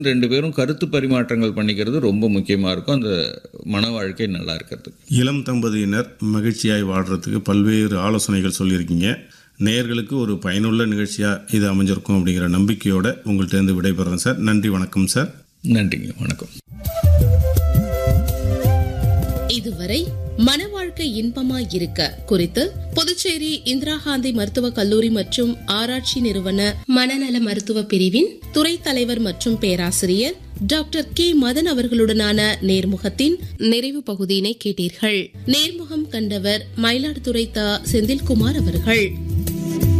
ரெண்டு பேரும் கருத்து பரிமாற்றங்கள் பண்ணிக்கிறது ரொம்ப முக்கியமாக இருக்கும் அந்த மன வாழ்க்கை நல்லா இருக்கிறதுக்கு இளம் தம்பதியினர் மகிழ்ச்சியாய் வாழ்கிறதுக்கு பல்வேறு ஆலோசனைகள் சொல்லியிருக்கீங்க நேயர்களுக்கு ஒரு பயனுள்ள நிகழ்ச்சியாக இது அமைஞ்சிருக்கும் அப்படிங்கிற நம்பிக்கையோட உங்கள்கிட்ட விடைபெறேன் சார் நன்றி வணக்கம் சார் நன்றிங்க வணக்கம் இதுவரை மன வாழ்க்கை இன்பமாய் இருக்க குறித்து புதுச்சேரி இந்திரா காந்தி மருத்துவக் கல்லூரி மற்றும் ஆராய்ச்சி நிறுவன மனநல மருத்துவ பிரிவின் துறை தலைவர் மற்றும் பேராசிரியர் டாக்டர் கே மதன் அவர்களுடனான நேர்முகத்தின் நிறைவு பகுதியினை கேட்டீர்கள் நேர்முகம் கண்டவர் மயிலாடுதுறை தா செந்தில்குமார் அவர்கள்